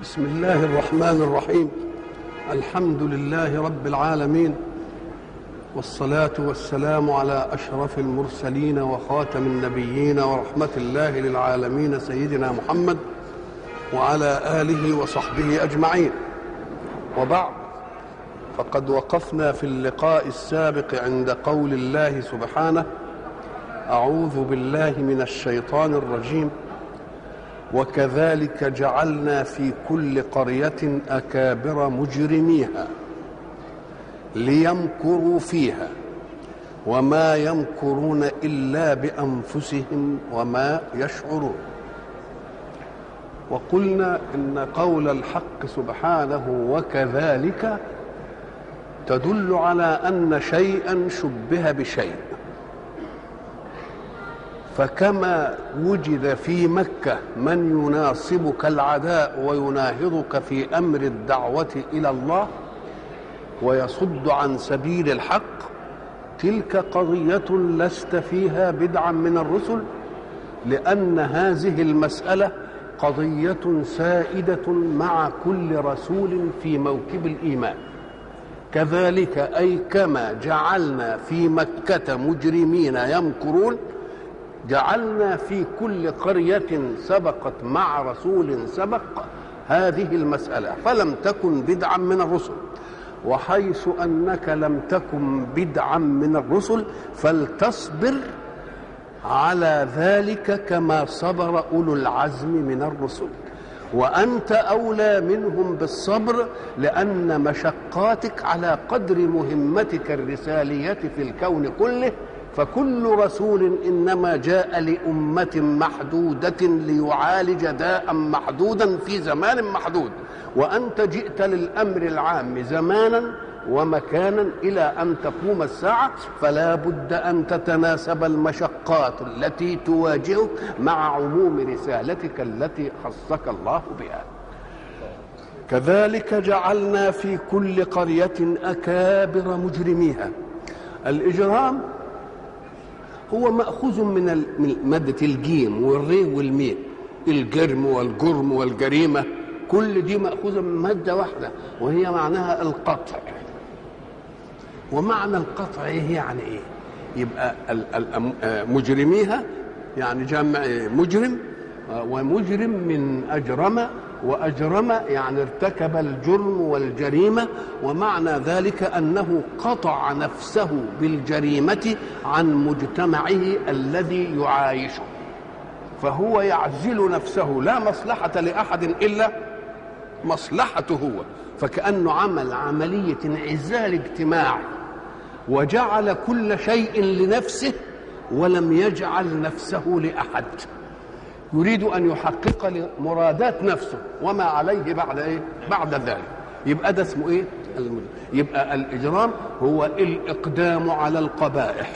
بسم الله الرحمن الرحيم الحمد لله رب العالمين والصلاة والسلام على أشرف المرسلين وخاتم النبيين ورحمة الله للعالمين سيدنا محمد وعلى آله وصحبه أجمعين وبعد فقد وقفنا في اللقاء السابق عند قول الله سبحانه أعوذ بالله من الشيطان الرجيم وكذلك جعلنا في كل قرية أكابر مجرميها ليمكروا فيها وما يمكرون إلا بأنفسهم وما يشعرون وقلنا إن قول الحق سبحانه وكذلك تدل على أن شيئا شبه بشيء فكما وجد في مكة من يناصبك العداء ويناهضك في أمر الدعوة إلى الله ويصد عن سبيل الحق تلك قضية لست فيها بدعا من الرسل لأن هذه المسألة قضية سائدة مع كل رسول في موكب الإيمان كذلك أي كما جعلنا في مكة مجرمين يمكرون جعلنا في كل قرية سبقت مع رسول سبق هذه المسألة فلم تكن بدعا من الرسل وحيث أنك لم تكن بدعا من الرسل فلتصبر على ذلك كما صبر أولو العزم من الرسل وأنت أولى منهم بالصبر لأن مشقاتك على قدر مهمتك الرسالية في الكون كله فكل رسول انما جاء لامه محدوده ليعالج داء محدودا في زمان محدود وانت جئت للامر العام زمانا ومكانا الى ان تقوم الساعه فلا بد ان تتناسب المشقات التي تواجهك مع عموم رسالتك التي خصك الله بها كذلك جعلنا في كل قريه اكابر مجرميها الاجرام هو مأخوذ من مادة الجيم والري والميم الجرم والجرم والجريمة كل دي مأخوذة من مادة واحدة وهي معناها القطع ومعنى القطع ايه يعني ايه يبقى مجرميها يعني جمع مجرم ومجرم من أجرم وأجرم يعني ارتكب الجرم والجريمة ومعنى ذلك أنه قطع نفسه بالجريمة عن مجتمعه الذي يعايشه فهو يعزل نفسه لا مصلحة لأحد إلا مصلحته هو فكأنه عمل عملية انعزال اجتماعي وجعل كل شيء لنفسه ولم يجعل نفسه لأحد يريد ان يحقق مرادات نفسه وما عليه بعد ايه بعد ذلك يبقى ده اسمه ايه يبقى الاجرام هو الاقدام على القبائح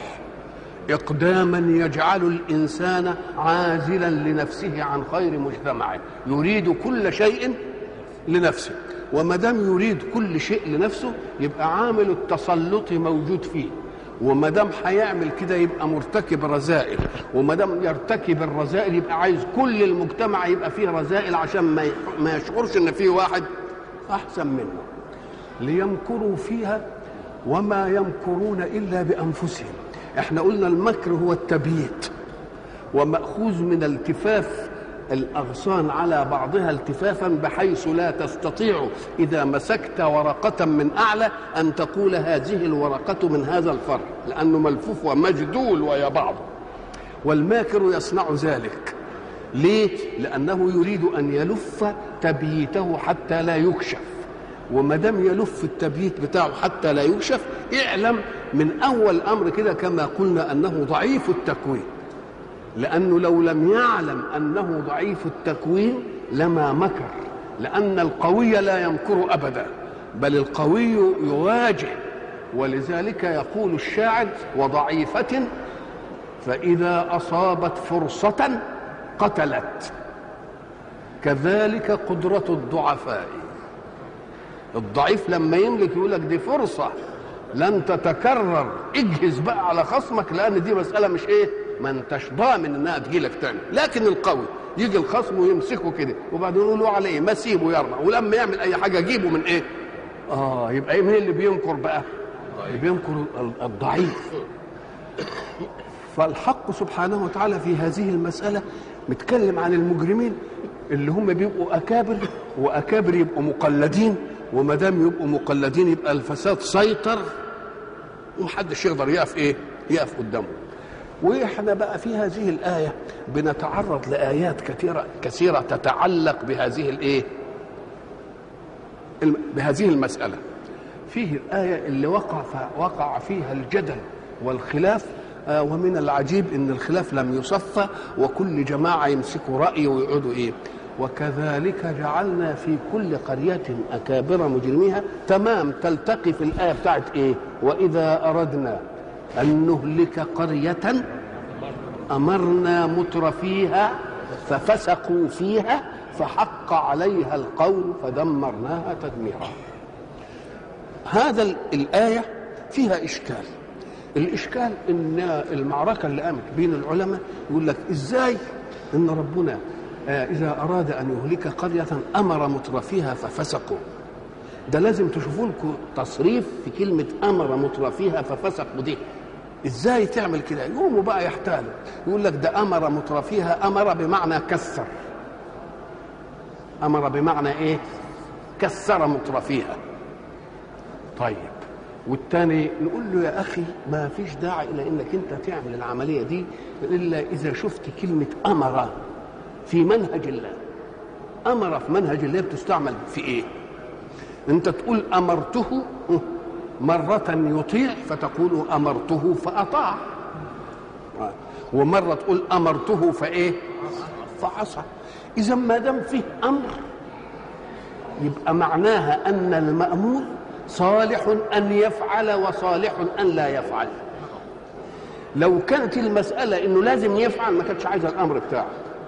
اقداما يجعل الانسان عازلا لنفسه عن خير مجتمعه يريد كل شيء لنفسه وما دام يريد كل شيء لنفسه يبقى عامل التسلط موجود فيه وما دام هيعمل كده يبقى مرتكب رذائل وما دام يرتكب الرذائل يبقى عايز كل المجتمع يبقى فيه رذائل عشان ما ما يشعرش ان فيه واحد احسن منه ليمكروا فيها وما يمكرون الا بانفسهم احنا قلنا المكر هو التبييت وماخوذ من التفاف الاغصان على بعضها التفافا بحيث لا تستطيع اذا مسكت ورقه من اعلى ان تقول هذه الورقه من هذا الفرع لانه ملفوف ومجدول ويا بعضه والماكر يصنع ذلك ليه لانه يريد ان يلف تبييته حتى لا يكشف وما دام يلف التبييت بتاعه حتى لا يكشف اعلم من اول امر كده كما قلنا انه ضعيف التكوين لأنه لو لم يعلم أنه ضعيف التكوين لما مكر لأن القوي لا يمكر أبدا بل القوي يواجه ولذلك يقول الشاعر وضعيفة فإذا أصابت فرصة قتلت كذلك قدرة الضعفاء الضعيف لما يملك يقول لك دي فرصة لن تتكرر اجهز بقى على خصمك لأن دي مسألة مش إيه ما انتش ضامن انها تجيلك تاني لكن القوي يجي الخصم ويمسكه كده وبعدين يقول له عليه ما سيبه يرمى ولما يعمل اي حاجه جيبه من ايه اه يبقى ايه مين اللي بينكر بقى اللي بينكر الضعيف فالحق سبحانه وتعالى في هذه المساله متكلم عن المجرمين اللي هم بيبقوا اكابر واكابر يبقوا مقلدين وما دام يبقوا مقلدين يبقى الفساد سيطر ومحدش يقدر يقف ايه يقف قدامه واحنا بقى في هذه الايه بنتعرض لايات كثيره كثيره تتعلق بهذه الايه بهذه المساله فيه الايه اللي وقع وقع فيها الجدل والخلاف آه ومن العجيب ان الخلاف لم يصفى وكل جماعه يمسكوا راي ويقعدوا ايه وكذلك جعلنا في كل قرية أكابر مجرميها تمام تلتقي في الآية بتاعت إيه وإذا أردنا أن نهلك قرية أمرنا متر فيها ففسقوا فيها فحق عليها القول فدمرناها تدميرا هذا الآية فيها إشكال الإشكال إن المعركة اللي قامت بين العلماء يقول لك إزاي إن ربنا إذا أراد أن يهلك قرية أمر مترفيها ففسقوا ده لازم تشوفوا لكم تصريف في كلمة أمر مترفيها ففسقوا دي إزاي تعمل كده يقوموا بقى يحتالوا يقول لك ده أمر مترفيها أمر بمعنى كسر أمر بمعنى إيه كسر مترفيها طيب والتاني نقول له يا أخي ما فيش داعي إلى إنك أنت تعمل العملية دي إلا إذا شفت كلمة أمر في منهج الله امر في منهج الله بتستعمل في ايه انت تقول امرته مرة يطيع فتقول امرته فاطاع ومرة تقول امرته فايه فعصى اذا ما دام فيه امر يبقى معناها ان المامور صالح ان يفعل وصالح ان لا يفعل لو كانت المساله انه لازم يفعل ما كانتش عايزه الامر بتاعه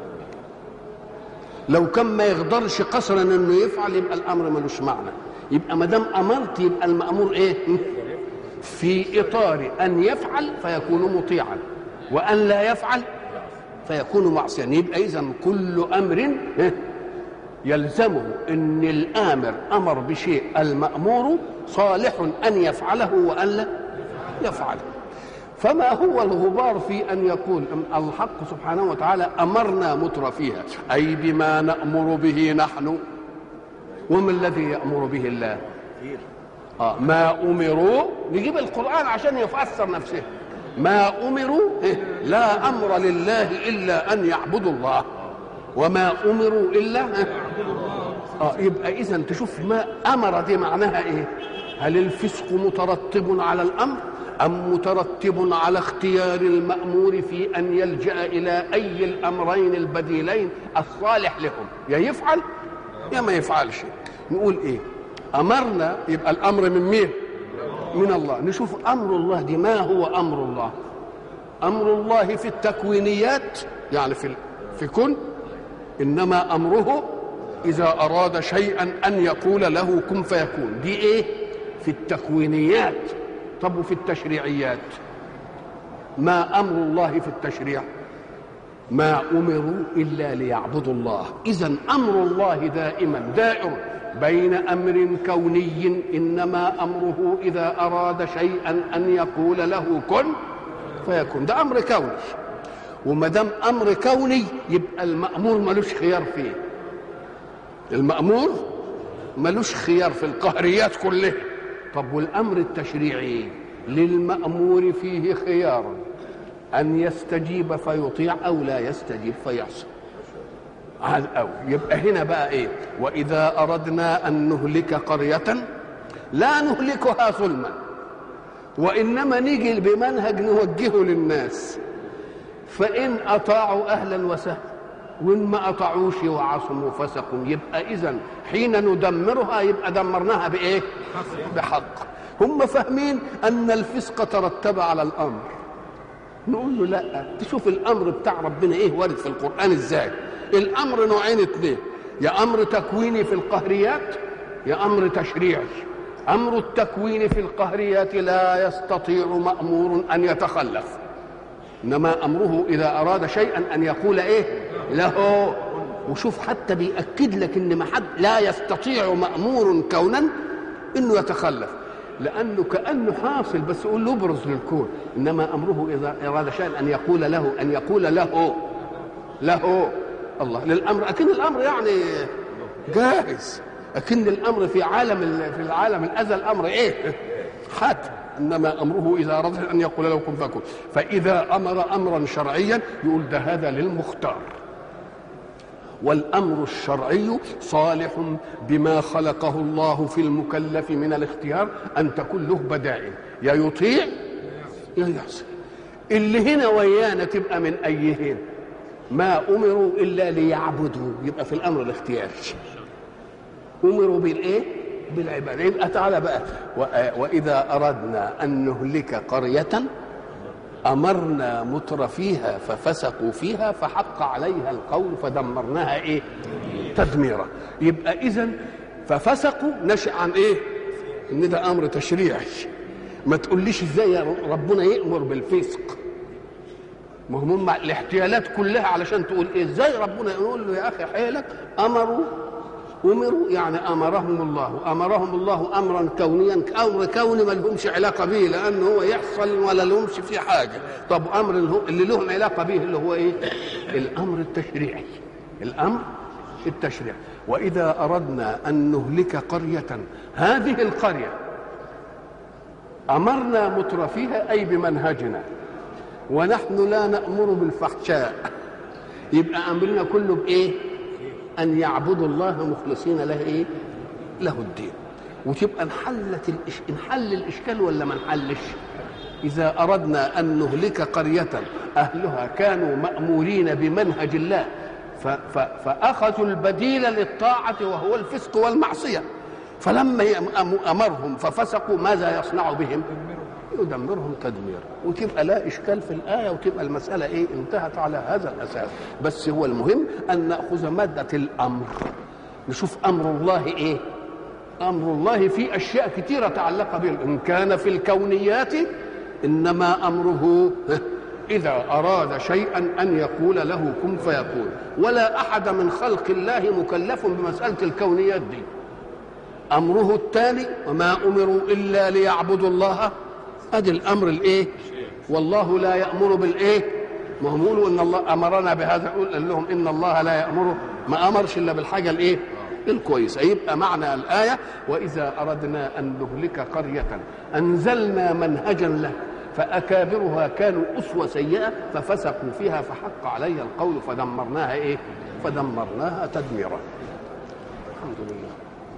لو كان ما يقدرش قصرا انه يفعل يبقى الامر ملوش معنى يبقى ما دام امرت يبقى المامور ايه في اطار ان يفعل فيكون مطيعا وان لا يفعل فيكون معصيا يبقى اذا كل امر يلزمه ان الامر امر بشيء المامور صالح ان يفعله وان لا يفعله فما هو الغبار في ان يقول الحق سبحانه وتعالى امرنا متر فيها اي بما نامر به نحن وما الذي يامر به الله آه ما امروا نجيب القران عشان يفسر نفسه ما امروا لا امر لله الا ان يعبدوا الله وما امروا الا اه يبقى اذا تشوف ما امر دي معناها ايه هل الفسق مترتب على الامر أم مترتب على اختيار المأمور في أن يلجأ إلى أي الأمرين البديلين الصالح لهم يا يفعل يا ما يفعلش نقول إيه أمرنا يبقى الأمر من مين من الله نشوف أمر الله دي ما هو أمر الله أمر الله في التكوينيات يعني في في كن إنما أمره إذا أراد شيئا أن يقول له كن فيكون دي إيه في التكوينيات طب وفي التشريعيات ما امر الله في التشريع ما امروا الا ليعبدوا الله اذا امر الله دائما دائر بين امر كوني انما امره اذا اراد شيئا ان يقول له كن فيكون ده امر كوني وما دام امر كوني يبقى المامور ملوش خيار فيه المامور ملوش خيار في القهريات كلها طب والامر التشريعي للمامور فيه خيار ان يستجيب فيطيع او لا يستجيب فيعصي هذا أو يبقى هنا بقى ايه واذا اردنا ان نهلك قريه لا نهلكها ظلما وانما نيجي بمنهج نوجهه للناس فان اطاعوا اهلا وسهلا وان ما اطاعوش وعصموا فسقوا يبقى اذا حين ندمرها يبقى دمرناها بايه بحق هم فاهمين ان الفسق ترتب على الامر نقول له لا تشوف الامر بتاع ربنا ايه وارد في القران ازاي الامر نوعين اثنين يا امر تكويني في القهريات يا امر تشريعي امر التكوين في القهريات لا يستطيع مامور ان يتخلف انما امره اذا اراد شيئا ان يقول ايه له وشوف حتى بيأكد لك ان ما حد لا يستطيع مأمور كونا انه يتخلف لانه كانه حاصل بس يقول له ابرز للكون انما امره اذا اراد شيئا ان يقول له ان يقول له له الله للامر اكن الامر يعني جاهز اكن الامر في عالم في العالم الازل الامر ايه حاتم انما امره اذا اراد ان يقول له كن فكن فاذا امر امرا شرعيا يقول ده هذا للمختار والامر الشرعي صالح بما خلقه الله في المكلف من الاختيار ان تكون له بدائل يا يطيع يا يعصي اللي هنا ويانا تبقى من ايهن ما امروا الا ليعبدوا يبقى في الامر الاختياري امروا بالايه بالعباده يبقى تعالى بقى واذا اردنا ان نهلك قريه امرنا متر فيها ففسقوا فيها فحق عليها القول فدمرناها ايه تدميرا يبقى اذا ففسقوا نشأ عن ايه ان ده امر تشريعي ما تقوليش ازاي يا ربنا يامر بالفسق ما هم الاحتيالات كلها علشان تقول ايه ازاي ربنا يقول له يا اخي حيلك امروا امروا يعني امرهم الله امرهم الله امرا كونيا امر كوني ما لهمش علاقه به لانه هو يحصل ولا لهمش فيه حاجه طب امر اللي لهم علاقه به اللي هو ايه الامر التشريعي الامر التشريعي واذا اردنا ان نهلك قريه هذه القريه امرنا مترفيها اي بمنهجنا ونحن لا نامر بالفحشاء يبقى امرنا كله بايه ان يعبدوا الله مخلصين له ايه له الدين وتبقى انحلت الإش... انحل الاشكال ولا ما انحلش اذا اردنا ان نهلك قريه اهلها كانوا مامورين بمنهج الله ف... ف... فاخذوا البديل للطاعه وهو الفسق والمعصيه فلما امرهم ففسقوا ماذا يصنع بهم يدمرهم تدميرا وتبقى لا اشكال في الايه وتبقى المساله ايه انتهت على هذا الاساس بس هو المهم ان ناخذ ماده الامر نشوف امر الله ايه امر الله في اشياء كثيره تعلق به ان كان في الكونيات انما امره اذا اراد شيئا ان يقول له كن فيكون ولا احد من خلق الله مكلف بمساله الكونيات دي امره التالي وما امروا الا ليعبدوا الله ادي الامر الايه والله لا يامر بالايه ما هم يقولوا ان الله امرنا بهذا قول لهم ان الله لا يامر ما امرش الا بالحاجه الايه الكويسه يبقى معنى الايه واذا اردنا ان نهلك قريه انزلنا منهجا له فاكابرها كانوا اسوه سيئه ففسقوا فيها فحق عليها القول فدمرناها ايه فدمرناها تدميرا الحمد لله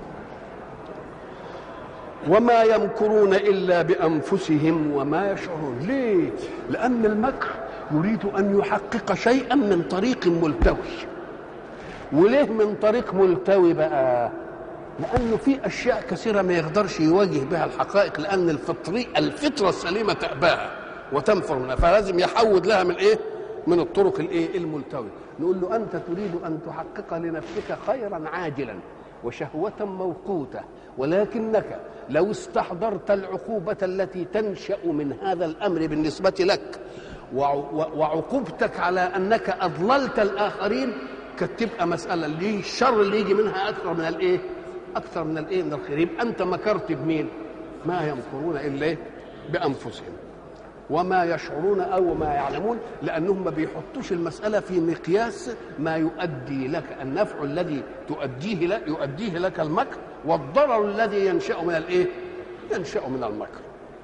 وما يمكرون الا بانفسهم وما يشعرون ليه لان المكر يريد ان يحقق شيئا من طريق ملتوي وليه من طريق ملتوي بقى لانه في اشياء كثيره ما يقدرش يواجه بها الحقائق لان الفطري الفطره السليمه تأباها وتنفر منها فلازم يحود لها من ايه من الطرق الايه الملتويه نقول له انت تريد ان تحقق لنفسك خيرا عاجلا وشهوة موقوتة ولكنك لو استحضرت العقوبة التي تنشأ من هذا الأمر بالنسبة لك وعقوبتك على أنك أضللت الآخرين كانت تبقى مسألة اللي الشر اللي يجي منها أكثر من الإيه؟ أكثر من الإيه؟ من الخير يبقى أنت مكرت بمين؟ ما يمكرون إلا بأنفسهم وما يشعرون او ما يعلمون لانهم ما بيحطوش المساله في مقياس ما يؤدي لك النفع الذي تؤديه لك يؤديه لك المكر والضرر الذي ينشا من الايه؟ ينشا من المكر.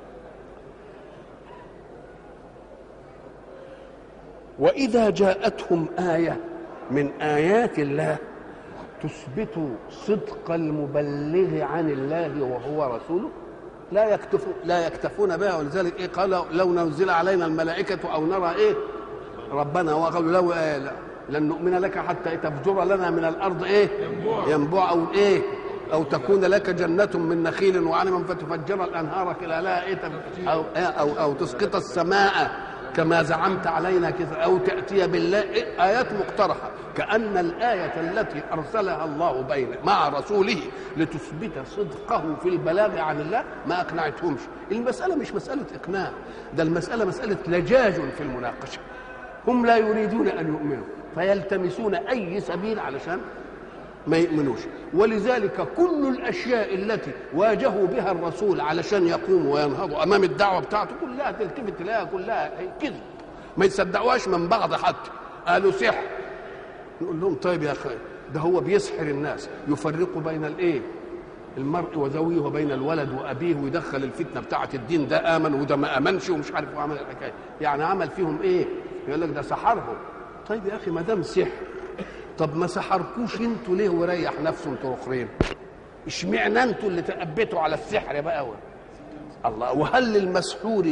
واذا جاءتهم ايه من ايات الله تثبت صدق المبلغ عن الله وهو رسوله لا يكتف لا يكتفون بها ولذلك ايه قال لو نزل علينا الملائكه او نرى ايه ربنا وقالوا لو إيه لا لن نؤمن لك حتى تفجر لنا من الارض ايه ينبوع او ايه او تكون لك جنه من نخيل وعنب فتفجر الانهار خلالها ايه او او او تسقط السماء كما زعمت علينا كذا او تاتي بالله إيه؟ ايات مقترحه كان الايه التي ارسلها الله بين مع رسوله لتثبت صدقه في البلاغ عن الله ما اقنعتهمش المساله مش مساله اقناع ده المساله مساله لجاج في المناقشه هم لا يريدون ان يؤمنوا فيلتمسون اي سبيل علشان ما يؤمنوش ولذلك كل الاشياء التي واجهوا بها الرسول علشان يقوموا وينهضوا امام الدعوه بتاعته كلها تلتفت تلاقيها كلها كذب ما يصدقوهاش من بعض حتى قالوا سحر نقول لهم طيب يا اخي ده هو بيسحر الناس يفرق بين الايه المرء وزويه وبين الولد وابيه ويدخل الفتنه بتاعه الدين ده امن وده ما امنش ومش عارف وعمل الحكايه يعني عمل فيهم ايه يقول لك ده سحرهم طيب يا اخي ما دام سحر طب ما سحركوش انتوا ليه وريح نفسه انتوا الاخرين اشمعنى انتوا اللي تأبتوا على السحر بقى الله وهل للمسحور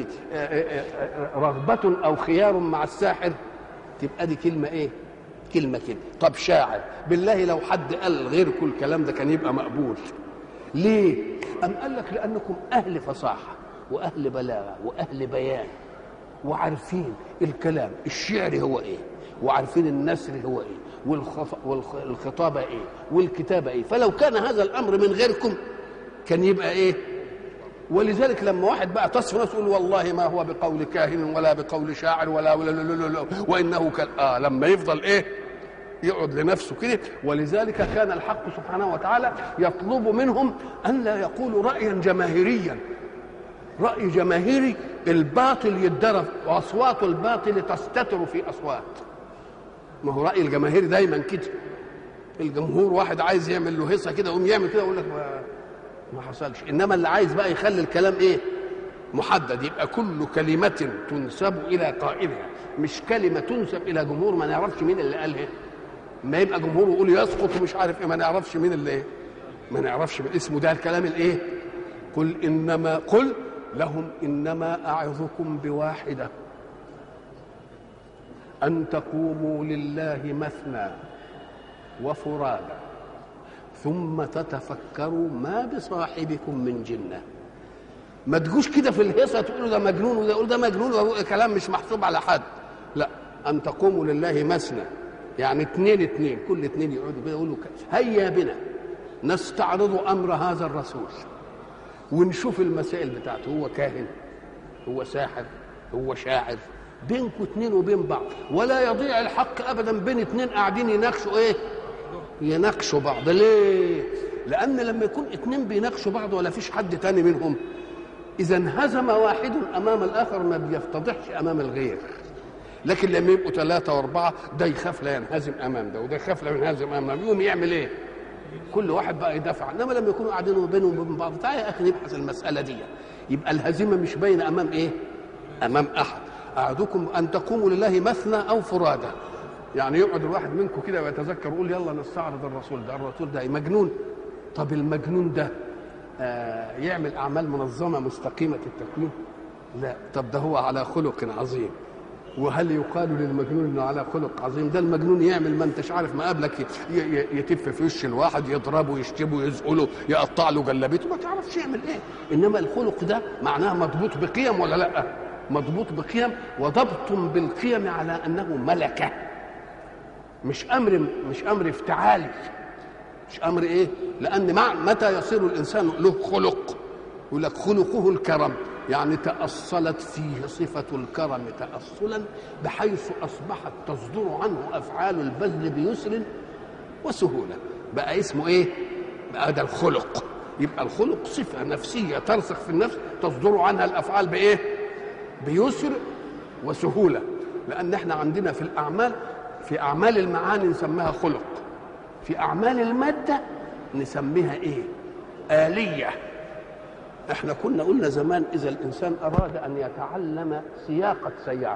رغبة أو خيار مع الساحر تبقى دي كلمة إيه كلمة كده طب شاعر بالله لو حد قال غيركم الكلام ده كان يبقى مقبول ليه أم قال لك لأنكم أهل فصاحة وأهل بلاغة وأهل بيان وعارفين الكلام الشعر هو إيه وعارفين النثر هو ايه والخطابه ايه والكتابه ايه فلو كان هذا الامر من غيركم كان يبقى ايه ولذلك لما واحد بقى تصف نفسه يقول والله ما هو بقول كاهن ولا بقول شاعر ولا ولا لا لا لا وانه كان اه لما يفضل ايه يقعد لنفسه كده ولذلك كان الحق سبحانه وتعالى يطلب منهم ان لا يقولوا رايا جماهيريا راي جماهيري الباطل يتدرب واصوات الباطل تستتر في اصوات ما هو راي الجماهير دايما كده الجمهور واحد عايز يعمل له هيصه كده يقوم يعمل كده يقول لك ما, ما حصلش انما اللي عايز بقى يخلي الكلام ايه محدد يبقى كل كلمة تنسب إلى قائلها مش كلمة تنسب إلى جمهور ما نعرفش مين اللي قالها ما يبقى جمهور يقول يسقط ومش عارف إيه ما نعرفش مين اللي إيه ما نعرفش اسمه ده الكلام الإيه قل إنما قل لهم إنما أعظكم بواحدة أن تقوموا لله مثنى وفرادى ثم تتفكروا ما بصاحبكم من جنة ما تجوش كده في الهيصة تقولوا ده مجنون وده يقول ده مجنون وده كلام مش محسوب على حد لا أن تقوموا لله مثنى يعني اثنين اثنين كل اثنين يقعدوا كده يقولوا هيا بنا نستعرض أمر هذا الرسول ونشوف المسائل بتاعته هو كاهن هو ساحر هو شاعر بينكم اتنين وبين بعض ولا يضيع الحق ابدا بين اتنين قاعدين يناقشوا ايه يناقشوا بعض ليه لان لما يكون اتنين بيناقشوا بعض ولا فيش حد تاني منهم اذا انهزم واحد امام الاخر ما بيفتضحش امام الغير لكن لما يبقوا ثلاثة وأربعة ده يخاف لا ينهزم أمام ده وده يخاف لا ينهزم أمام ده يقوم يعمل إيه؟ كل واحد بقى يدافع إنما لما يكونوا قاعدين بينهم وبين بعض تعالى يا أخي نبحث المسألة دي يبقى الهزيمة مش باينة أمام إيه؟ أمام أحد أعدكم أن تقوموا لله مثنى أو فرادى يعني يقعد الواحد منكم كده ويتذكر يقول يلا نستعرض الرسول ده الرسول ده مجنون طب المجنون ده آه يعمل أعمال منظمة مستقيمة التكوين لا طب ده هو على خلق عظيم وهل يقال للمجنون انه على خلق عظيم ده المجنون يعمل ما انتش عارف ما قبلك يتف في وش الواحد يضربه يشتمه يزقله يقطع له جلابيته ما تعرفش يعمل ايه انما الخلق ده معناه مضبوط بقيم ولا لا مضبوط بقيم وضبط بالقيم على انه ملكه مش امر مش امر افتعالي مش امر ايه لان مع متى يصير الانسان له خلق يقول لك خلقه الكرم يعني تأصلت فيه صفة الكرم تأصلا بحيث أصبحت تصدر عنه أفعال البذل بيسر وسهولة بقى اسمه إيه؟ بقى ده الخلق يبقى الخلق صفة نفسية ترسخ في النفس تصدر عنها الأفعال بإيه؟ بيسر وسهولة لأن احنا عندنا في الأعمال في أعمال المعاني نسميها خلق في أعمال المادة نسميها إيه؟ آلية احنا كنا قلنا زمان اذا الانسان اراد ان يتعلم سياقه سياره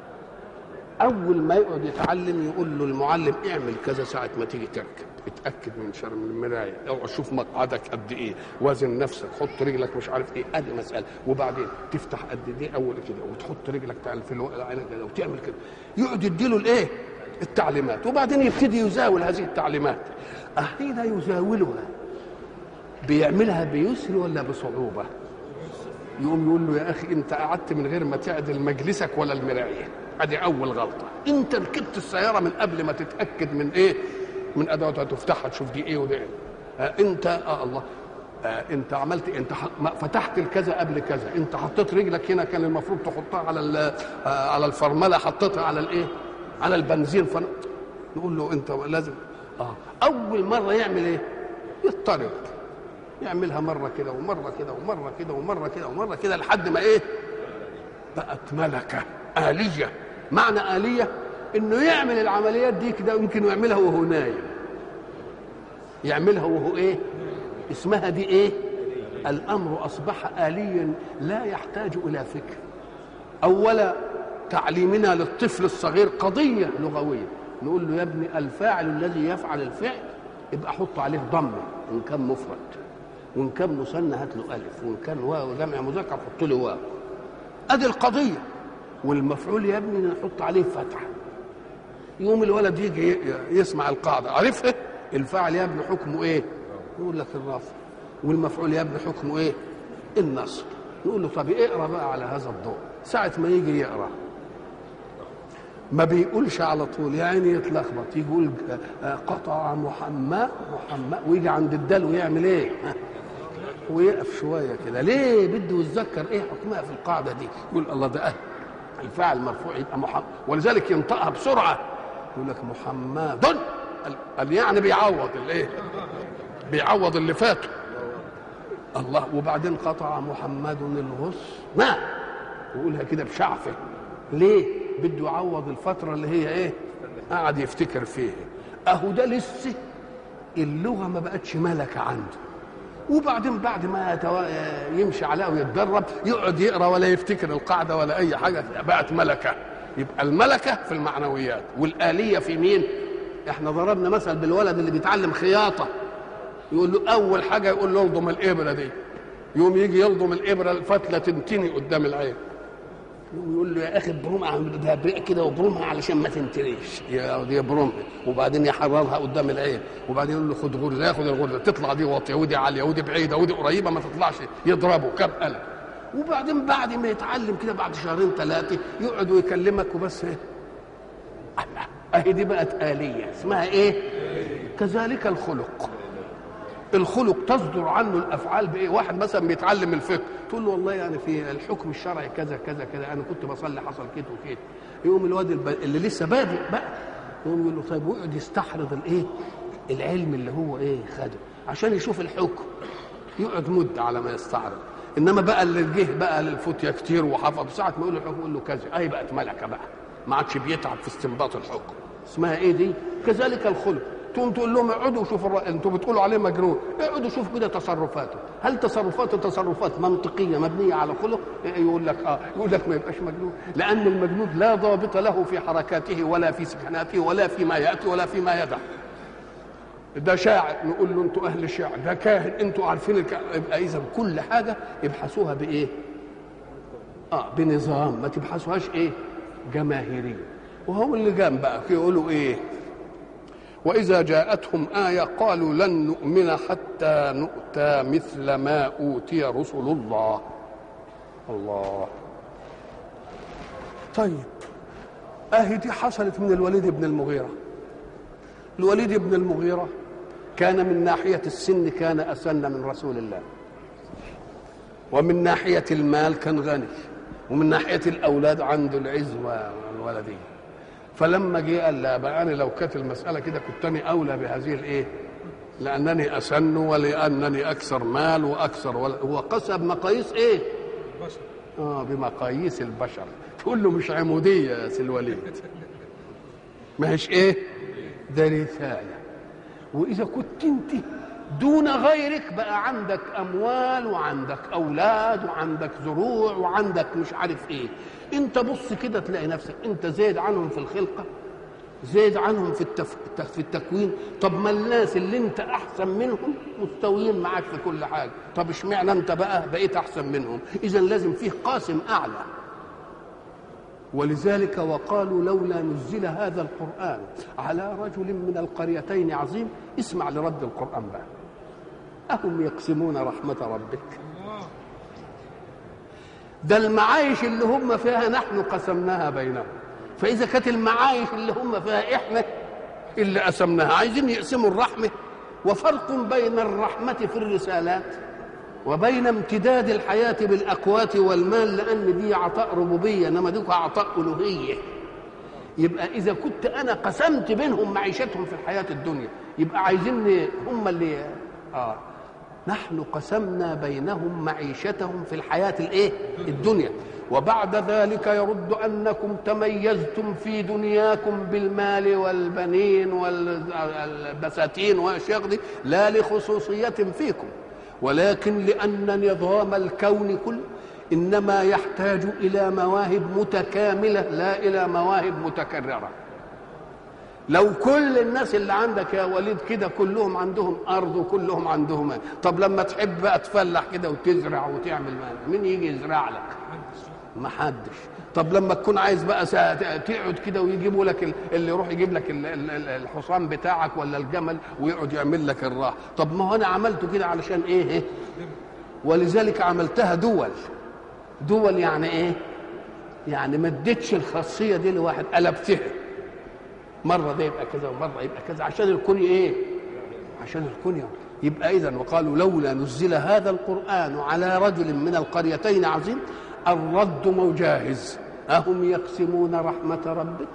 اول ما يقعد يتعلم يقول له المعلم اعمل كذا ساعه ما تيجي تركب اتاكد من شر من المرايه او شوف مقعدك قد ايه وزن نفسك حط رجلك مش عارف ايه ادي مساله وبعدين تفتح قد ايه اول كده وتحط رجلك في العين كده وتعمل كده يقعد يديله الايه التعليمات وبعدين يبتدي يزاول هذه التعليمات أحين يزاولها بيعملها بيسر ولا بصعوبة يقوم يقول له يا اخي انت قعدت من غير ما تعدل مجلسك ولا المرايه ادي اول غلطه انت ركبت السياره من قبل ما تتاكد من ايه من ادواتها تفتحها تشوف دي ايه ودي ايه آه انت اه الله آه انت عملت انت فتحت الكذا قبل كذا انت حطيت رجلك هنا كان المفروض تحطها على آه على الفرمله حطيتها على الايه على البنزين فن... نقول له انت لازم اه اول مره يعمل ايه يضطرب يعملها مره كده ومره كده ومره كده ومره كده ومره كده لحد ما ايه بقت ملكه آلية معنى آلية انه يعمل العمليات دي كده يمكن يعملها وهو نايم يعملها وهو ايه اسمها دي ايه الامر اصبح آليا لا يحتاج الى فكر اولا تعليمنا للطفل الصغير قضيه لغويه نقول له يا ابني الفاعل الذي يفعل الفعل يبقى حط عليه ضمه ان كان مفرد وان كان مثنى هات له الف وان كان واو جمع مذكر حط له واو ادي القضيه والمفعول يا ابني نحط عليه فتحه يوم الولد يجي يسمع القاعده عرفها الفاعل يا ابني حكمه ايه يقول لك الرفع والمفعول يا ابني حكمه ايه النصب نقول له طب اقرا بقى على هذا الضوء ساعه ما يجي يقرا ما بيقولش على طول يا عيني يتلخبط يقول قطع محمد محمد ويجي عند الدال ويعمل ايه ويقف شويه كده ليه بده يتذكر ايه حكمها في القاعده دي يقول الله ده أهل. الفاعل مرفوع يبقى محمد ولذلك ينطقها بسرعه يقول لك محمد قال يعني بيعوض الايه بيعوض اللي فاته الله وبعدين قطع محمد الغص ما ويقولها كده بشعفه ليه بده يعوض الفتره اللي هي ايه قعد يفتكر فيها اهو ده لسه اللغه ما بقتش ملكه عنده وبعدين بعد ما يتو... يمشي عليها ويتدرب يقعد يقرا ولا يفتكر القاعده ولا اي حاجه بقت ملكه يبقى الملكه في المعنويات والاليه في مين احنا ضربنا مثل بالولد اللي بيتعلم خياطه يقول له اول حاجه يقول له الضم الابره دي يوم يجي يلضم الابره الفتله تنتني قدام العين يقول له يا اخي برومها ده بريق كده وبرومها علشان ما تنتريش يا برومها وبعدين يحررها قدام العين وبعدين يقول له خد غرزه ياخد الغرزه تطلع دي واطيه ودي عاليه ودي بعيده ودي قريبه ما تطلعش يضربه كم قلم وبعدين بعد ما يتعلم كده بعد شهرين ثلاثه يقعد ويكلمك وبس ايه الله اهي دي بقت آلية اسمها ايه كذلك الخلق الخلق تصدر عنه الافعال بايه واحد مثلا بيتعلم الفقه تقول له والله يعني في الحكم الشرعي كذا كذا كذا انا كنت بصلي حصل كده وكده يقوم الواد اللي لسه بادئ بقى يقوم يقول له طيب ويقعد يستحرض الايه العلم اللي هو ايه خده عشان يشوف الحكم يقعد مده على ما يستعرض انما بقى اللي جه بقى للفتيا كتير وحفظ ساعه ما يقول له الحكم يقول له كذا اهي بقت ملكه بقى ما عادش بيتعب في استنباط الحكم اسمها ايه دي كذلك الخلق تقوم تقول لهم اقعدوا شوفوا الرأي انتوا بتقولوا عليه مجنون اقعدوا شوفوا كده تصرفاته هل تصرفاته تصرفات منطقيه مبنيه على خلق يقول لك اه يقول لك ما يبقاش مجنون لان المجنون لا ضابط له في حركاته ولا في سكناته ولا فيما ياتي ولا فيما يدع ده شاعر نقول له انتوا اهل الشعر ده كاهن انتوا عارفين الك... يبقى اذا كل حاجه ابحثوها بايه اه بنظام ما تبحثوهاش ايه جماهيريه وهو اللي جام بقى يقولوا ايه واذا جاءتهم ايه قالوا لن نؤمن حتى نؤتى مثل ما اوتي رسل الله الله طيب اهي دي حصلت من الوليد بن المغيره الوليد بن المغيره كان من ناحيه السن كان اسن من رسول الله ومن ناحيه المال كان غني ومن ناحيه الاولاد عنده العز والولديه فلما جه قال لا بقى انا لو كانت المساله كده كنت انا اولى بهذه الايه لانني اسن ولانني اكثر مال واكثر ول... هو قسى بمقاييس ايه البشر اه بمقاييس البشر تقول له مش عموديه يا سي الوليد ما هيش ايه ده رساله واذا كنت انت دون غيرك بقى عندك اموال وعندك اولاد وعندك زروع وعندك مش عارف ايه انت بص كده تلاقي نفسك انت زايد عنهم في الخلقه زايد عنهم في التف... في التكوين طب ما الناس اللي انت احسن منهم مستويين معاك في كل حاجه طب اشمعنى انت بقى بقيت احسن منهم اذا لازم فيه قاسم اعلى ولذلك وقالوا لولا نزل هذا القران على رجل من القريتين عظيم اسمع لرد القران بقى اهم يقسمون رحمه ربك الله ده المعايش اللي هم فيها نحن قسمناها بينهم فاذا كانت المعايش اللي هم فيها احنا اللي قسمناها عايزين يقسموا الرحمه وفرق بين الرحمه في الرسالات وبين امتداد الحياه بالاقوات والمال لان دي عطاء ربوبيه انما دي عطاء الوهيه يبقى اذا كنت انا قسمت بينهم معيشتهم في الحياه الدنيا يبقى عايزين هم اللي اه نحن قسمنا بينهم معيشتهم في الحياه الايه الدنيا وبعد ذلك يرد انكم تميزتم في دنياكم بالمال والبنين والبساتين واشياء دي لا لخصوصيه فيكم ولكن لان نظام الكون كله انما يحتاج الى مواهب متكامله لا الى مواهب متكرره لو كل الناس اللي عندك يا وليد كده كلهم عندهم ارض وكلهم عندهم مال. طب لما تحب بقى تفلح كده وتزرع وتعمل مال مين يجي يزرع لك ما حدش طب لما تكون عايز بقى تقعد كده ويجيبوا لك اللي يروح يجيب لك الحصان بتاعك ولا الجمل ويقعد يعمل لك الراحه طب ما هو انا عملته كده علشان ايه ولذلك عملتها دول دول يعني ايه يعني ما اديتش الخاصيه دي لواحد قلبتها مره ده يبقى كذا ومره يبقى كذا عشان الكون ايه عشان الكون يبقى اذا وقالوا لولا نزل هذا القران على رجل من القريتين عظيم الرد مجاهز اهم يقسمون رحمه ربك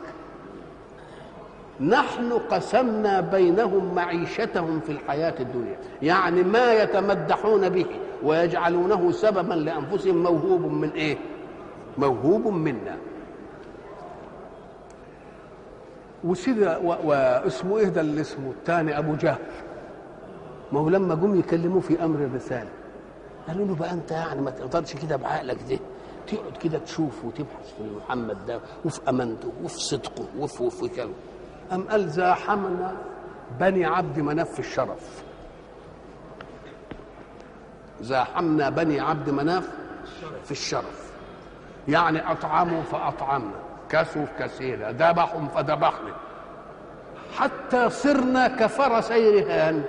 نحن قسمنا بينهم معيشتهم في الحياه الدنيا يعني ما يتمدحون به ويجعلونه سببا لانفسهم موهوب من ايه موهوب منا وسيدة واسمه ايه ده اللي اسمه الثاني ابو جهل ما هو لما جم يكلموه في امر الرساله قالوا له بقى انت يعني ما تقدرش كده بعقلك ده تقعد كده تشوف وتبحث في محمد ده وفي امانته وفي صدقه وفي وفي كلامه أم قال زاحمنا بني عبد مناف في الشرف زاحمنا بني عبد مناف في الشرف يعني أطعموا فأطعمنا كسوا كسينا ذبحوا فذبحنا حتى صرنا كفرسي رهان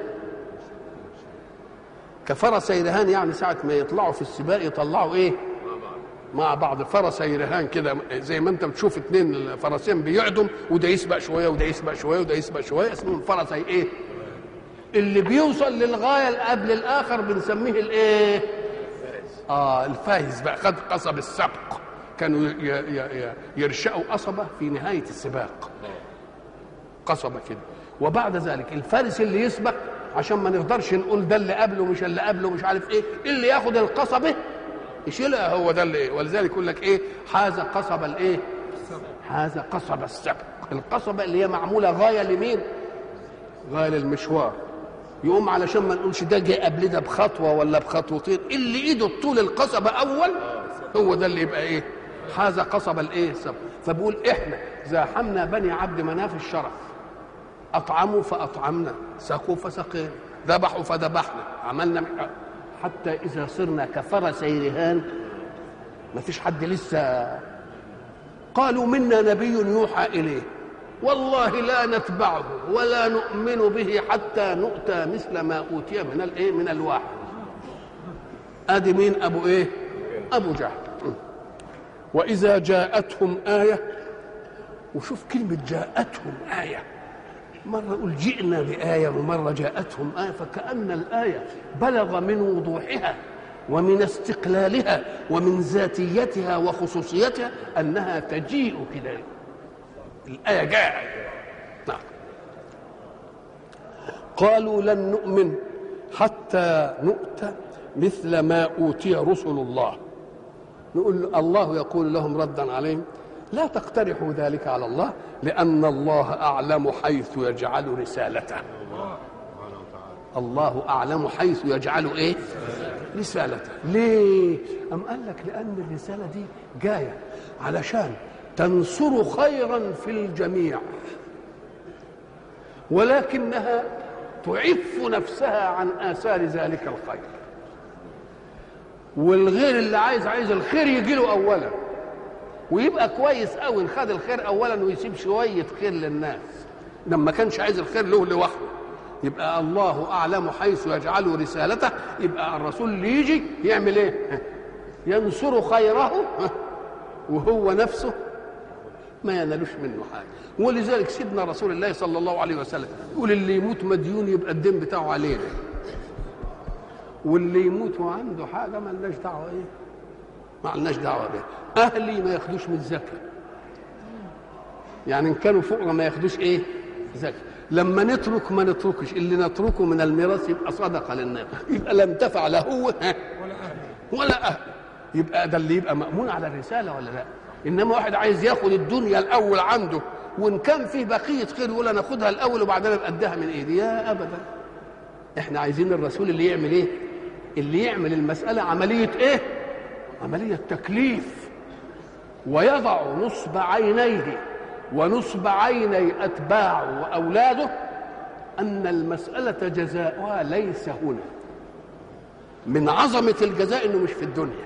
كفرسي رهان يعني ساعة ما يطلعوا في السباق يطلعوا ايه مع بعض فرسي رهان كده زي ما انت بتشوف اتنين فرسين بيعدم وده يسبق شويه وده يسبق شويه وده يسبق شويه اسمهم فرسي ايه اللي بيوصل للغايه اللي قبل الاخر بنسميه الايه اه الفايز بقى خد قصب السبق كانوا يرشقوا قصبه في نهايه السباق قصبه كده وبعد ذلك الفارس اللي يسبق عشان ما نقدرش نقول ده اللي قبله مش اللي قبله مش عارف ايه اللي ياخد القصبه يشيلها هو ده اللي ايه ولذلك يقول لك ايه حاز قصب الايه حاز قصب السبق القصبه اللي هي معموله غايه لمين غايه للمشوار يقوم علشان ما نقولش ده جه قبل ده بخطوه ولا بخطوتين اللي ايده طول القصبه اول هو ده اللي يبقى ايه حاز قصب الايه السبق فبقول احنا زاحمنا بني عبد مناف الشرف اطعموا فاطعمنا سقوا فسقينا ذبحوا فذبحنا عملنا حتى إذا صرنا كفرسي رهان ما فيش حد لسه قالوا منا نبي يوحى إليه والله لا نتبعه ولا نؤمن به حتى نؤتى مثل ما أوتي من الإيه من الواحد أدي مين أبو إيه أبو جهل وإذا جاءتهم آية وشوف كلمة جاءتهم آية مرة يقول جئنا بآية ومرة جاءتهم آية فكأن الآية بلغ من وضوحها ومن استقلالها ومن ذاتيتها وخصوصيتها أنها تجيء كده الآية جاءت نعم قالوا لن نؤمن حتى نؤتى مثل ما أوتي رسل الله نقول الله يقول لهم ردا عليهم لا تقترحوا ذلك على الله لأن الله أعلم حيث يجعل رسالته الله أعلم حيث يجعل إيه رسالته ليه أم قال لك لأن الرسالة دي جاية علشان تنصر خيرا في الجميع ولكنها تعف نفسها عن آثار ذلك الخير والغير اللي عايز عايز الخير يجي له أولا ويبقى كويس قوي خد الخير اولا ويسيب شويه خير للناس لما كانش عايز الخير له لوحده يبقى الله اعلم حيث يجعل رسالته يبقى الرسول اللي يجي يعمل ايه ينصر خيره وهو نفسه ما ينالوش منه حاجه ولذلك سيدنا رسول الله صلى الله عليه وسلم يقول اللي يموت مديون يبقى الدين بتاعه علينا واللي يموت وعنده حاجه ما لناش دعوه ايه ما لناش دعوه بيه اهلي ما ياخدوش من الزكاه يعني ان كانوا فقراء ما ياخدوش ايه زكاه لما نترك ما نتركش اللي نتركه من الميراث يبقى صدقه للناس يبقى لا انتفع لا هو ولا اهله ولا اهله يبقى ده اللي يبقى مامون على الرساله ولا لا انما واحد عايز ياخد الدنيا الاول عنده وان كان فيه بقيه خير يقول انا اخدها الاول وبعدين ابقى اديها من ايدي يا ابدا احنا عايزين الرسول اللي يعمل ايه اللي يعمل المساله عمليه ايه عمليه تكليف ويضع نصب عينيه ونصب عيني اتباعه واولاده ان المساله جزاؤها ليس هنا من عظمه الجزاء انه مش في الدنيا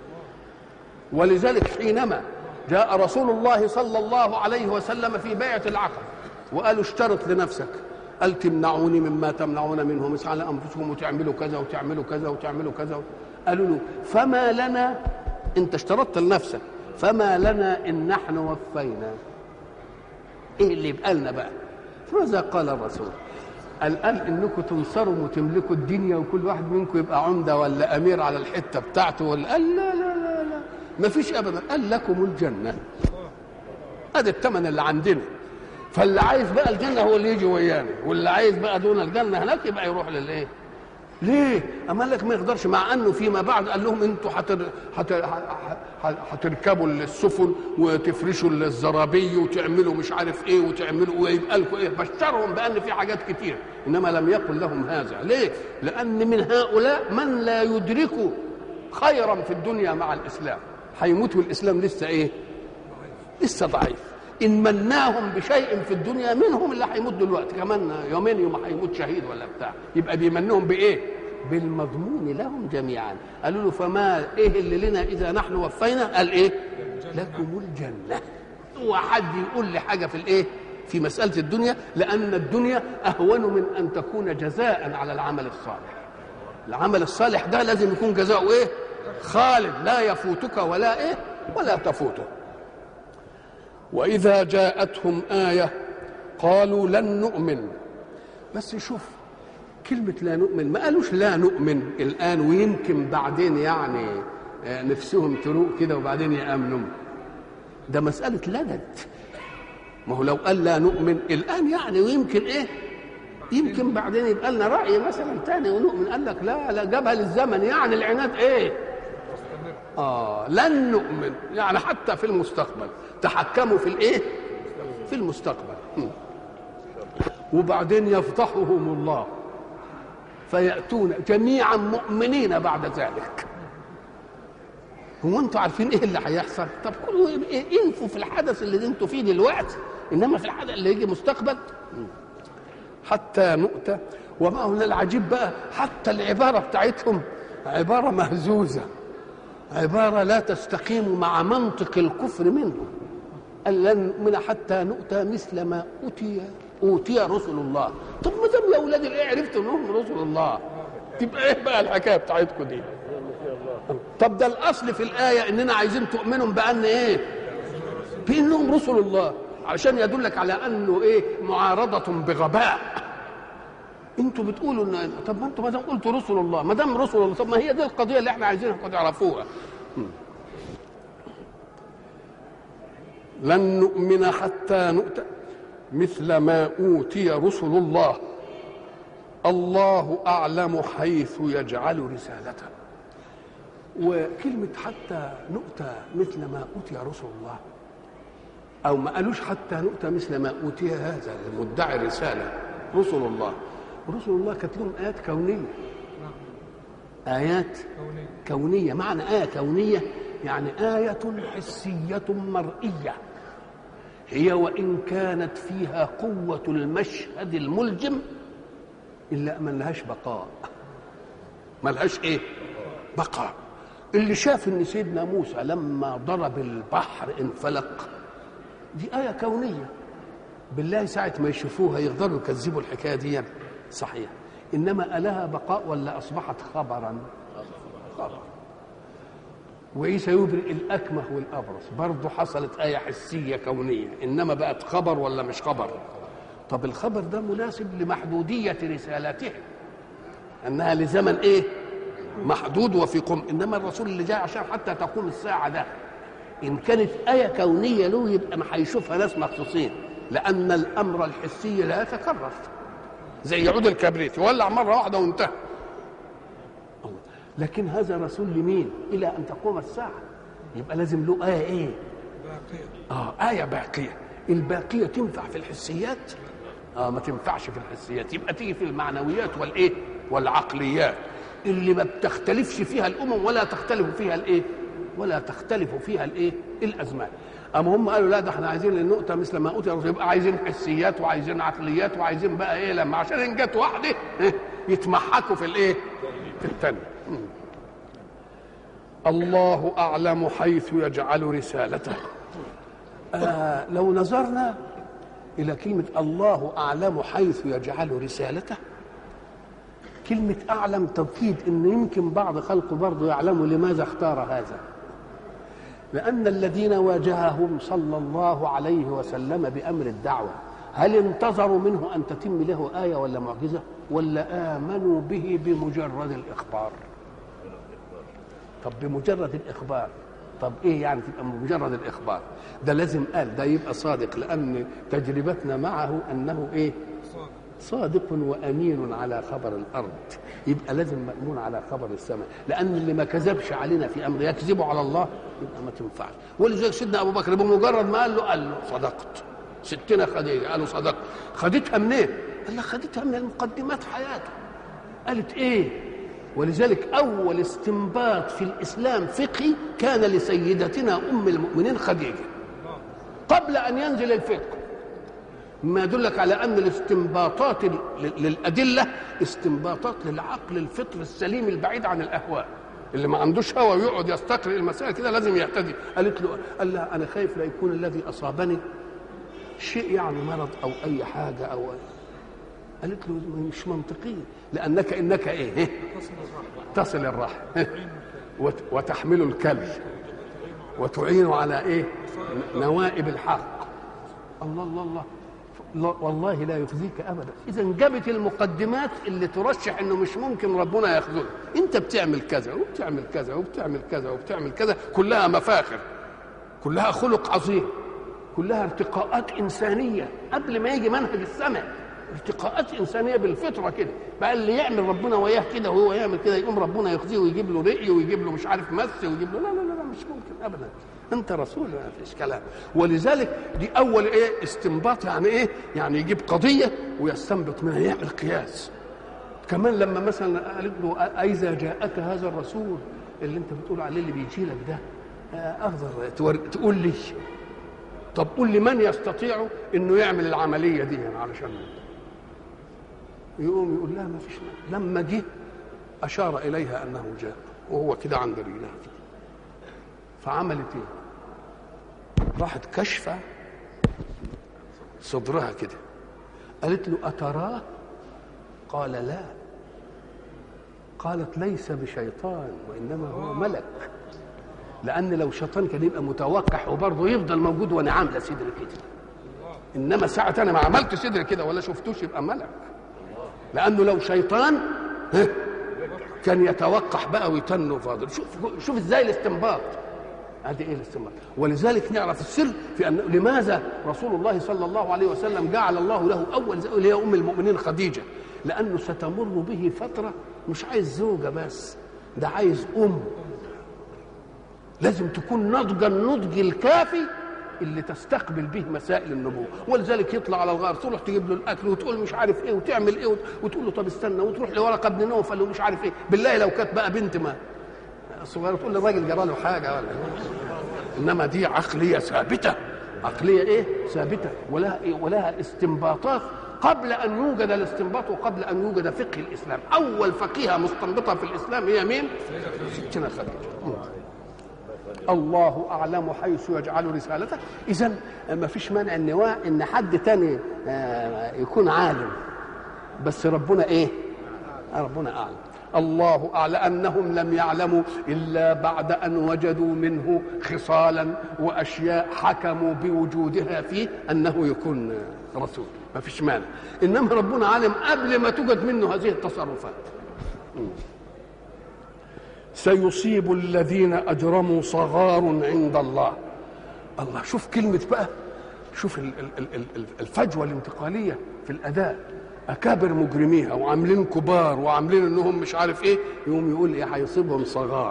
ولذلك حينما جاء رسول الله صلى الله عليه وسلم في بيعة العقبة وقالوا اشترط لنفسك قال تمنعوني مما تمنعون منه مس على انفسكم وتعملوا كذا وتعملوا كذا وتعملوا كذا قالوا له فما لنا انت اشترطت لنفسك فما لنا ان نحن وفينا ايه اللي يبقى لنا بقى فماذا قال الرسول قال قال انكم تنصروا وتملكوا الدنيا وكل واحد منكم يبقى عمده ولا امير على الحته بتاعته ولا قال لا لا لا لا ما فيش ابدا قال لكم الجنه ادي الثمن اللي عندنا فاللي عايز بقى الجنه هو اللي يجي ويانا واللي عايز بقى دون الجنه هناك يبقى يروح للايه ليه؟ أما قال لك ما يقدرش مع انه فيما بعد قال لهم انتوا حتر حتر هتركبوا السفن وتفرشوا الزرابي وتعملوا مش عارف ايه وتعملوا ويبقى لكم ايه بشرهم بان في حاجات كتير انما لم يقل لهم هذا ليه؟ لان من هؤلاء من لا يدرك خيرا في الدنيا مع الاسلام هيموت والاسلام لسه ايه؟ لسه ضعيف ان مناهم بشيء في الدنيا منهم اللي هيموت دلوقتي كمان يومين يوم هيموت شهيد ولا بتاع يبقى بيمنهم بايه؟ بالمضمون لهم جميعا قالوا له فما ايه اللي لنا اذا نحن وفينا قال ايه لكم الجنه هو حد يقول لي حاجه في الايه في مساله الدنيا لان الدنيا اهون من ان تكون جزاء على العمل الصالح العمل الصالح ده لازم يكون جزاؤه ايه خالد لا يفوتك ولا ايه ولا تفوته واذا جاءتهم ايه قالوا لن نؤمن بس شوف كلمة لا نؤمن ما قالوش لا نؤمن الآن ويمكن بعدين يعني نفسهم تروق كده وبعدين يأمنوا ده مسألة لدد ما هو لو قال لا نؤمن الآن يعني ويمكن إيه يمكن بعدين يبقى لنا رأي مثلا تاني ونؤمن قال لك لا لا جابها للزمن يعني العناد إيه آه لن نؤمن يعني حتى في المستقبل تحكموا في الإيه في المستقبل وبعدين يفضحهم الله فيأتون جميعا مؤمنين بعد ذلك هو انتوا عارفين ايه اللي هيحصل طب كلوا انفوا في الحدث اللي انتوا فيه دلوقتي انما في الحدث اللي يجي مستقبل حتى نؤتى وما هو العجيب بقى حتى العبارة بتاعتهم عبارة مهزوزة عبارة لا تستقيم مع منطق الكفر منه قال لن نؤمن حتى نؤتى مثل ما أوتي أوتي رسل الله طب ما دام يا أولاد الإيه عرفتوا إنهم رسل الله تبقى إيه بقى الحكاية بتاعتكم دي طب ده الأصل في الآية إننا عايزين تؤمنوا بأن إيه بأنهم رسل الله عشان يدلك على أنه إيه معارضة بغباء انتوا بتقولوا ان طب ما انتوا ما دام قلتوا رسل الله ما دام رسل الله طب ما هي دي القضيه اللي احنا عايزينها قد يعرفوها لن نؤمن حتى نؤتى مثل ما اوتي رسل الله الله اعلم حيث يجعل رسالته وكلمه حتى نؤتى مثل ما اوتي رسل الله او ما قالوش حتى نؤتى مثل ما اوتي هذا المدعي الرساله رسل الله رسل الله كانت لهم ايات كونيه ايات كونيه معنى ايه كونيه يعني ايه حسيه مرئيه هي وان كانت فيها قوه المشهد الملجم الا ما لهاش بقاء ما لهاش ايه بقاء اللي شاف ان سيدنا موسى لما ضرب البحر انفلق دي ايه كونيه بالله ساعه ما يشوفوها يقدروا يكذبوا الحكايه دي صحيح انما الها بقاء ولا اصبحت خبرا خبر وعيسى يبرئ الأكمه والأبرص برضه حصلت آية حسية كونية إنما بقت خبر ولا مش خبر طب الخبر ده مناسب لمحدودية رسالته أنها لزمن إيه محدود وفي قم إنما الرسول اللي جاي عشان حتى تقوم الساعة ده إن كانت آية كونية له يبقى ما هيشوفها ناس مخصوصين لأن الأمر الحسي لا يتكرر زي عود الكبريت يولع مرة واحدة وانتهى لكن هذا رسول لمين إلى أن تقوم الساعة يبقى لازم له آية إيه باقية آه آية باقية الباقية تنفع في الحسيات آه ما تنفعش في الحسيات يبقى تيجي في المعنويات والإيه والعقليات اللي ما بتختلفش فيها الأمم ولا تختلف فيها الإيه ولا تختلف فيها الإيه الأزمان أما هم قالوا لا ده احنا عايزين النقطة مثل ما أوتي الرسول يبقى عايزين حسيات وعايزين عقليات وعايزين بقى إيه لما عشان إن جت واحدة يتمحكوا في الإيه في الثانية الله أعلم حيث يجعل رسالته آه لو نظرنا إلى كلمة الله أعلم حيث يجعل رسالته كلمة أعلم تفيد أن يمكن بعض خلقه برضه يعلموا لماذا اختار هذا لأن الذين واجههم صلى الله عليه وسلم بأمر الدعوة هل انتظروا منه أن تتم له آية ولا معجزة ولا آمنوا به بمجرد الإخبار طب بمجرد الإخبار طب ايه يعني تبقى مجرد الاخبار ده لازم قال ده يبقى صادق لان تجربتنا معه انه ايه صادق وامين على خبر الارض يبقى لازم مامون على خبر السماء لان اللي ما كذبش علينا في امر يكذب على الله يبقى ما تنفعش ولذلك سيدنا ابو بكر بمجرد ما قال له قال له صدقت ستنا خديجه قالوا صدقت خدتها منين؟ قال لك خدتها من المقدمات حياته قالت ايه؟ ولذلك اول استنباط في الاسلام فقهي كان لسيدتنا ام المؤمنين خديجه قبل ان ينزل الفقه ما يدلك على ان الاستنباطات للادله استنباطات للعقل الفطر السليم البعيد عن الاهواء اللي ما عندوش هوى ويقعد يستقرئ المسائل كده لازم يهتدي قالت له قال لها انا خايف لا يكون الذي اصابني شيء يعني مرض او اي حاجه او قالت له مش منطقي لانك انك ايه تصل الرحم وتحمل الكلب وتعين على ايه نوائب الحق الله الله الله والله لا يخزيك ابدا اذا جابت المقدمات اللي ترشح انه مش ممكن ربنا يخذلك انت بتعمل كذا وبتعمل كذا وبتعمل كذا وبتعمل كذا كلها مفاخر كلها خلق عظيم كلها ارتقاءات انسانيه قبل ما يجي منهج السمع ارتقاءات انسانيه بالفطره كده بقى اللي يعمل ربنا وياه كده وهو يعمل كده يقوم ربنا يخزيه ويجيب له رقي ويجيب له مش عارف مس ويجيب له لا لا لا مش ممكن ابدا انت رسول ما فيش كلام ولذلك دي اول ايه استنباط يعني ايه يعني يجيب قضيه ويستنبط منها يعمل قياس كمان لما مثلا قالت له اذا جاءك هذا الرسول اللي انت بتقول عليه اللي بيجي لك ده اقدر تقول لي طب قول لي من يستطيع انه يعمل العمليه دي يعني علشان يقوم يقول لها ما فيش لما جه اشار اليها انه جاء وهو كده عند رجلها فعملت ايه راحت كشفه صدرها كده قالت له اتراه قال لا قالت ليس بشيطان وانما هو ملك لان لو شيطان كان يبقى متوقح وبرضه يفضل موجود وانا عامله صدري كده انما ساعه انا ما عملت صدري كده ولا شفتوش يبقى ملك لانه لو شيطان كان يتوقح بقى ويتن وفاضل شوف شوف ازاي الاستنباط هذه ايه الاستنباط ولذلك نعرف السر في ان لماذا رسول الله صلى الله عليه وسلم جعل الله له اول زوجه اللي هي ام المؤمنين خديجه لانه ستمر به فتره مش عايز زوجه بس ده عايز ام لازم تكون ناضجه النضج الكافي اللي تستقبل به مسائل النبوه ولذلك يطلع على الغار تروح تجيب له الاكل وتقول مش عارف ايه وتعمل ايه وتقول له طب استنى وتروح لورقه ابن نوفل ومش عارف ايه بالله لو كانت بقى بنت ما صغيره تقول للراجل جرى له حاجه ولا انما دي عقليه ثابته عقليه ايه ثابته ولها إيه؟ ولها استنباطات قبل ان يوجد الاستنباط وقبل ان يوجد فقه الاسلام اول فقيهه مستنبطه في الاسلام هي مين ستنا خديجه الله اعلم حيث يجعل رسالته اذا ما فيش مانع ان ان حد تاني يكون عالم بس ربنا ايه ربنا اعلم الله أعلم أنهم لم يعلموا إلا بعد أن وجدوا منه خصالا وأشياء حكموا بوجودها فيه أنه يكون رسول ما فيش مانع إنما ربنا علم قبل ما توجد منه هذه التصرفات سيصيب الذين أجرموا صغار عند الله الله شوف كلمة بقى شوف الفجوة الانتقالية في الأداء اكابر مجرميها وعاملين كبار وعاملين انهم مش عارف ايه يقوم يقول ايه هيصيبهم صغار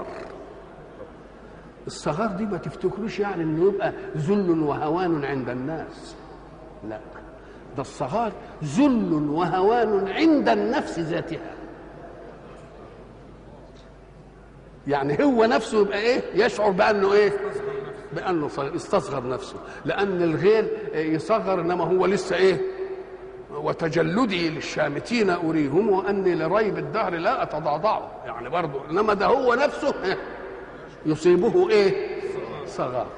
الصغار دي ما تفتكروش يعني انه يبقى ذل وهوان عند الناس لا ده الصغار ذل وهوان عند النفس ذاتها يعني هو نفسه يبقى ايه يشعر بانه ايه بانه صغير استصغر نفسه لان الغير يصغر انما هو لسه ايه وتجلدي للشامتين أريهم وأني لريب الدهر لا أتضعضعه يعني برضه إنما ده هو نفسه يصيبه إيه صغار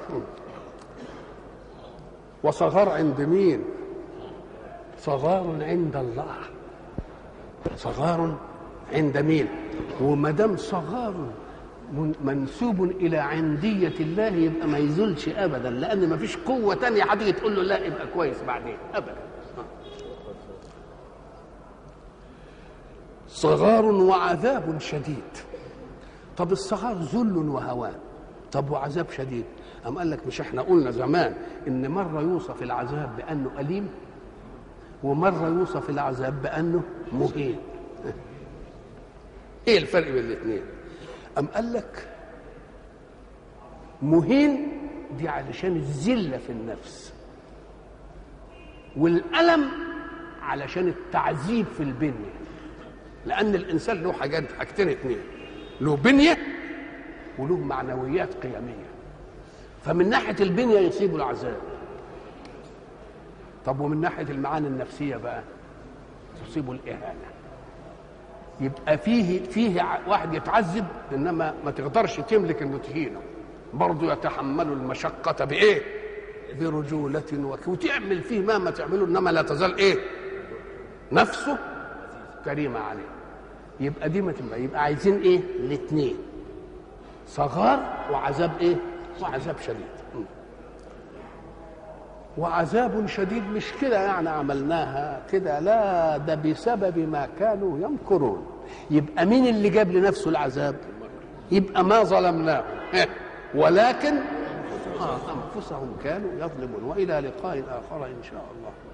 وصغار عند مين صغار عند الله صغار عند مين وما دام صغار منسوب الى عنديه الله يبقى ما يزولش ابدا لان ما فيش قوه تانية هتيجي تقول له لا يبقى كويس بعدين ابدا صغار وعذاب شديد طب الصغار ذل وهوان طب وعذاب شديد أم قال لك مش احنا قلنا زمان ان مرة يوصف العذاب بأنه أليم ومرة يوصف العذاب بأنه مهين ايه الفرق بين الاثنين أم قال لك مهين دي علشان الذلة في النفس والألم علشان التعذيب في البنيه لان الانسان له حاجات حاجتين اتنين له بنيه وله معنويات قيميه فمن ناحيه البنيه يصيب العذاب طب ومن ناحيه المعاني النفسيه بقى تصيب الاهانه يبقى فيه فيه واحد يتعذب انما ما تقدرش تملك انه تهينه برضه يتحمل المشقه بايه برجولة وتعمل فيه مهما تعمله انما لا تزال ايه نفسه كريمة عليه يبقى دي ما تبقى يبقى عايزين ايه الاثنين صغار وعذاب ايه وعذاب شديد وعذاب شديد مش كده يعني عملناها كده لا ده بسبب ما كانوا يمكرون يبقى مين اللي جاب لنفسه العذاب يبقى ما ظلمناه ولكن آه أنفسهم كانوا يظلمون وإلى لقاء آخر إن شاء الله